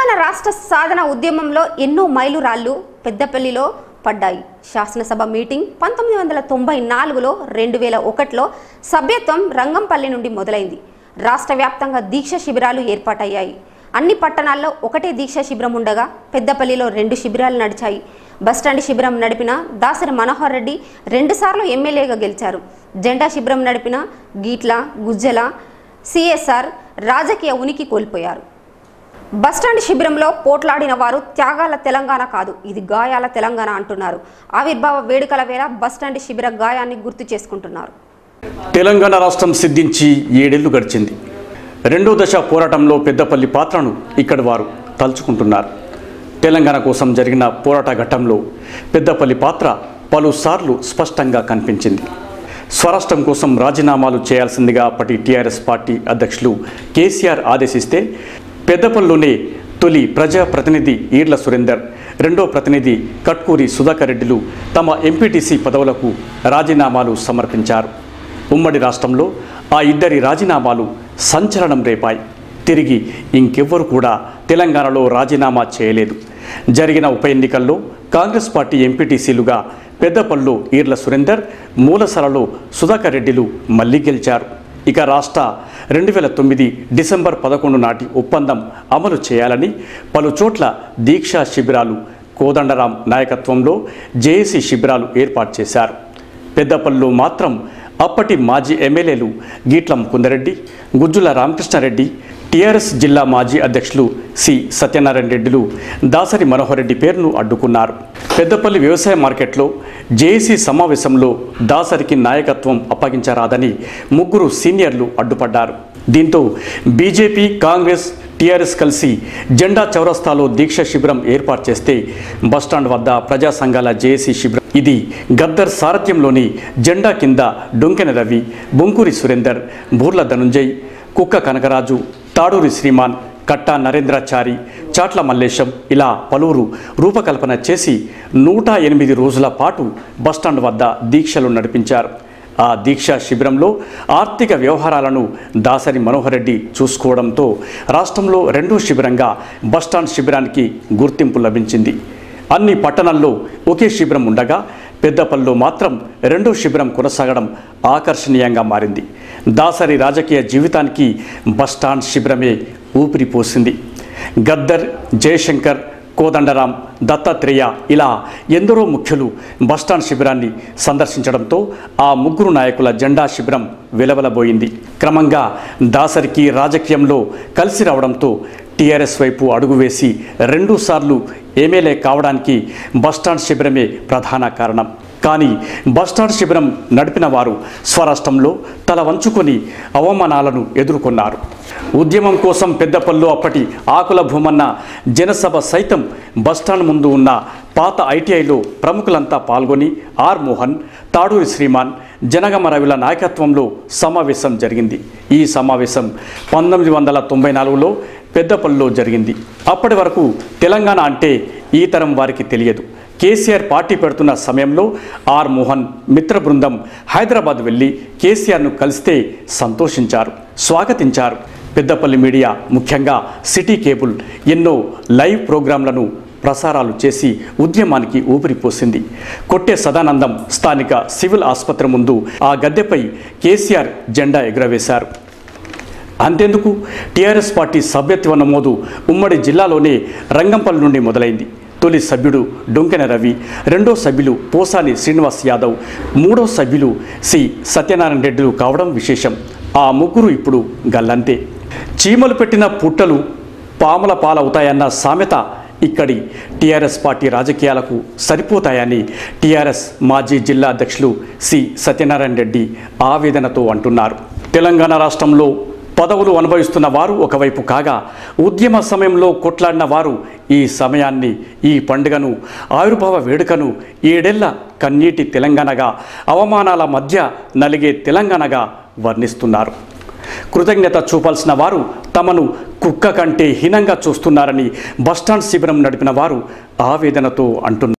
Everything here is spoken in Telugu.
తెలంగాణ రాష్ట్ర సాధన ఉద్యమంలో ఎన్నో మైలురాళ్ళు పెద్దపల్లిలో పడ్డాయి శాసనసభ మీటింగ్ పంతొమ్మిది వందల తొంభై నాలుగులో రెండు వేల ఒకటిలో సభ్యత్వం రంగంపల్లి నుండి మొదలైంది రాష్ట్ర వ్యాప్తంగా దీక్ష శిబిరాలు ఏర్పాటయ్యాయి అన్ని పట్టణాల్లో ఒకటే దీక్ష శిబిరం ఉండగా పెద్దపల్లిలో రెండు శిబిరాలు నడిచాయి బస్టాండ్ శిబిరం నడిపిన దాసరి మనోహర్ రెడ్డి రెండుసార్లు ఎమ్మెల్యేగా గెలిచారు జెండా శిబిరం నడిపిన గీట్ల గుజ్జల సిఎస్ఆర్ రాజకీయ ఉనికి కోల్పోయారు బస్టాండ్ శిబిరంలో పోట్లాడిన వారు త్యాగాల తెలంగాణ కాదు ఇది గాయాల తెలంగాణ అంటున్నారు ఆవిర్భావ వేడుకల వేళ బస్టాండ్ శిబిర గాయాన్ని గుర్తు చేసుకుంటున్నారు తెలంగాణ రాష్ట్రం సిద్ధించి ఏడేళ్లు గడిచింది రెండో దశ పోరాటంలో పెద్దపల్లి పాత్రను ఇక్కడి వారు తలుచుకుంటున్నారు తెలంగాణ కోసం జరిగిన పోరాట ఘట్టంలో పెద్దపల్లి పాత్ర పలుసార్లు స్పష్టంగా కనిపించింది స్వరాష్ట్రం కోసం రాజీనామాలు చేయాల్సిందిగా అప్పటి టీఆర్ఎస్ పార్టీ అధ్యక్షులు కేసీఆర్ ఆదేశిస్తే పెద్దపల్లిలోనే తొలి ప్రజా ప్రతినిధి ఈర్ల సురేందర్ రెండో ప్రతినిధి కట్కూరి సుధాకర్ రెడ్డిలు తమ ఎంపీటీసీ పదవులకు రాజీనామాలు సమర్పించారు ఉమ్మడి రాష్ట్రంలో ఆ ఇద్దరి రాజీనామాలు సంచలనం రేపాయి తిరిగి ఇంకెవ్వరు కూడా తెలంగాణలో రాజీనామా చేయలేదు జరిగిన ఉప ఎన్నికల్లో కాంగ్రెస్ పార్టీ ఎంపీటీసీలుగా పెద్దపల్లిలో ఈర్ల సురేందర్ మూలసలలో సుధాకర్ రెడ్డిలు మళ్లీ గెలిచారు ఇక రాష్ట్ర రెండు వేల తొమ్మిది డిసెంబర్ పదకొండు నాటి ఒప్పందం అమలు చేయాలని పలు చోట్ల దీక్షా శిబిరాలు కోదండరాం నాయకత్వంలో జేఏసీ శిబిరాలు ఏర్పాటు చేశారు పెద్దపల్లిలో మాత్రం అప్పటి మాజీ ఎమ్మెల్యేలు గీట్లం కుందరెడ్డి గుజ్జుల రామకృష్ణారెడ్డి టీఆర్ఎస్ జిల్లా మాజీ అధ్యక్షులు సి సత్యనారాయణ రెడ్డిలు దాసరి మనోహర్ రెడ్డి పేరును అడ్డుకున్నారు పెద్దపల్లి వ్యవసాయ మార్కెట్లో జేఏసీ సమావేశంలో దాసరికి నాయకత్వం అప్పగించరాదని ముగ్గురు సీనియర్లు అడ్డుపడ్డారు దీంతో బీజేపీ కాంగ్రెస్ టీఆర్ఎస్ కలిసి జెండా చౌరస్తాలో దీక్ష శిబిరం ఏర్పాటు చేస్తే బస్టాండ్ వద్ద ప్రజా సంఘాల జేఏసీ శిబిరం ఇది గద్దర్ సారథ్యంలోని జెండా కింద డొంకెన రవి బొంకూరి సురేందర్ బూర్ల ధనుంజయ్ కుక్క కనకరాజు తాడూరి శ్రీమాన్ కట్టా నరేంద్రాచారి చాట్ల మల్లేశం ఇలా పలువురు రూపకల్పన చేసి నూట ఎనిమిది రోజుల పాటు బస్టాండ్ వద్ద దీక్షలు నడిపించారు ఆ దీక్షా శిబిరంలో ఆర్థిక వ్యవహారాలను దాసరి మనోహర్ రెడ్డి చూసుకోవడంతో రాష్ట్రంలో రెండో శిబిరంగా బస్టాండ్ శిబిరానికి గుర్తింపు లభించింది అన్ని పట్టణాల్లో ఒకే శిబిరం ఉండగా పెద్దపల్లిలో మాత్రం రెండో శిబిరం కొనసాగడం ఆకర్షణీయంగా మారింది దాసరి రాజకీయ జీవితానికి బస్టాండ్ శిబిరమే ఊపిరిపోసింది గద్దర్ జయశంకర్ కోదండరాం దత్తాత్రేయ ఇలా ఎందరో ముఖ్యులు బస్టాండ్ శిబిరాన్ని సందర్శించడంతో ఆ ముగ్గురు నాయకుల జెండా శిబిరం వెలవలబోయింది క్రమంగా దాసరికి రాజకీయంలో కలిసి రావడంతో టీఆర్ఎస్ వైపు అడుగు వేసి రెండుసార్లు ఎమ్మెల్యే కావడానికి బస్టాండ్ శిబిరమే ప్రధాన కారణం కానీ బస్టాండ్ శిబిరం నడిపిన వారు స్వరాష్ట్రంలో తల వంచుకొని అవమానాలను ఎదుర్కొన్నారు ఉద్యమం కోసం పెద్దపల్లు అప్పటి ఆకుల భూమన్న జనసభ సైతం బస్టాండ్ ముందు ఉన్న పాత ఐటీఐలో ప్రముఖులంతా పాల్గొని ఆర్ మోహన్ తాడూరి శ్రీమాన్ జనగమ రవిల నాయకత్వంలో సమావేశం జరిగింది ఈ సమావేశం పంతొమ్మిది వందల తొంభై నాలుగులో పెద్దపల్లిలో జరిగింది అప్పటి వరకు తెలంగాణ అంటే ఈ తరం వారికి తెలియదు కేసీఆర్ పార్టీ పెడుతున్న సమయంలో ఆర్ మోహన్ మిత్ర బృందం హైదరాబాద్ వెళ్ళి కేసీఆర్ను కలిస్తే సంతోషించారు స్వాగతించారు పెద్దపల్లి మీడియా ముఖ్యంగా సిటీ కేబుల్ ఎన్నో లైవ్ ప్రోగ్రాంలను ప్రసారాలు చేసి ఉద్యమానికి ఊపిరిపోసింది కొట్టే సదానందం స్థానిక సివిల్ ఆసుపత్రి ముందు ఆ గద్దెపై కేసీఆర్ జెండా ఎగురవేశారు అంతెందుకు టీఆర్ఎస్ పార్టీ సభ్యత్వ నమోదు ఉమ్మడి జిల్లాలోనే రంగంపల్లి నుండి మొదలైంది తొలి సభ్యుడు డొంకెన రవి రెండో సభ్యులు పోసాని శ్రీనివాస్ యాదవ్ మూడో సభ్యులు సి సత్యనారాయణ రెడ్డిలు కావడం విశేషం ఆ ముగ్గురు ఇప్పుడు గల్లంతే చీమలు పెట్టిన పుట్టలు పాముల పాలవుతాయన్న సామెత ఇక్కడి టీఆర్ఎస్ పార్టీ రాజకీయాలకు సరిపోతాయని టీఆర్ఎస్ మాజీ జిల్లా అధ్యక్షులు సి సత్యనారాయణ రెడ్డి ఆవేదనతో అంటున్నారు తెలంగాణ రాష్ట్రంలో పదవులు అనుభవిస్తున్న వారు ఒకవైపు కాగా ఉద్యమ సమయంలో కొట్లాడిన వారు ఈ సమయాన్ని ఈ పండుగను ఆవిర్భావ వేడుకను ఏడేళ్ల కన్నీటి తెలంగాణగా అవమానాల మధ్య నలిగే తెలంగాణగా వర్ణిస్తున్నారు కృతజ్ఞత చూపాల్సిన వారు తమను కుక్క కంటే హీనంగా చూస్తున్నారని బస్టాండ్ శిబిరం నడిపిన వారు ఆవేదనతో అంటున్నారు